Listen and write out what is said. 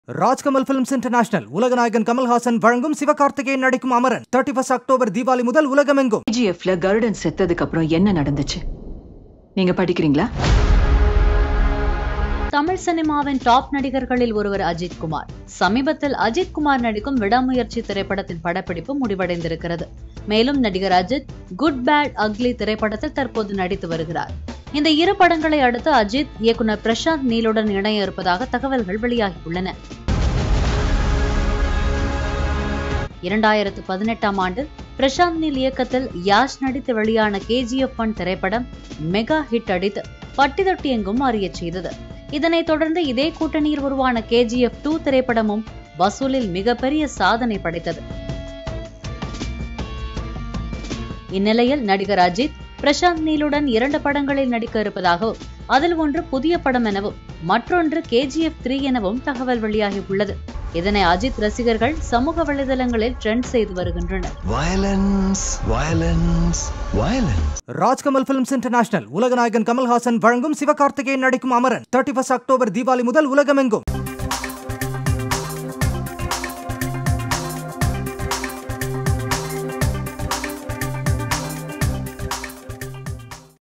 Rajkamal films international உலகநாயகன் கமல்ஹாசன் வழங்கும் சிவகார்த்திகேயன் நடிக்கும் Amaran thirty first October Deepavali முதல் உலகமெங்கும் கேஜிஎஃப்ல கருடன் செத்ததுக்கு அப்புறம் என்ன நடந்துச்சு நீங்க படிக்கிறீங்களா தமிழ் சினிமாவின் டாப் நடிகர்களில் ஒருவர் அஜித் குமார் சமீபத்தில் அஜித் குமார் நடிக்கும் விடாமுயற்சி திரைப்படத்தின் படப்பிடிப்பு முடிவடைந்திருக்கிறது மேலும் நடிகர் அஜித் குட் பேட் அக்லி திரைப்படத்தில் தற்போது நடித்து வருகிறார் இந்த இரு படங்களை அடுத்து அஜித் இயக்குனர் பிரசாந்த் நீலுடன் இணைய இருப்பதாக தகவல்கள் வெளியாகியுள்ளன இரண்டாயிரத்து பதினெட்டாம் ஆண்டு பிரசாந்த் நீல் இயக்கத்தில் யாஷ் நடித்து வெளியான கேஜிஎஃப் ஒன் திரைப்படம் மெகா ஹிட் அடித்து பட்டி தொட்டி எங்கும் அறியச் செய்தது இதனைத் தொடர்ந்து இதே கூட்டணியில் உருவான கேஜிஎஃப் டூ திரைப்படமும் வசூலில் மிகப்பெரிய சாதனை படைத்தது இந்நிலையில் நடிகர் அஜித் பிரசாந்த் நீலுடன் இரண்டு படங்களில் நடிக்க இருப்பதாகவும் அதில் ஒன்று புதிய படம் எனவும் மற்றொன்று கேஜிஎஃப் த்ரீ எனவும் தகவல் வெளியாகியுள்ளது இதனை அஜித் ரசிகர்கள் சமூக வலைதளங்களில் ட்ரெண்ட் செய்து வருகின்றனர் Violence, violence, violence. Rajkamal films international உலகநாயகன் கமல்ஹாசன் வழங்கும் சிவகார்த்திகேயன் நடிக்கும் Amaran thirty first October Deepavali முதல் உலகமெங்கும்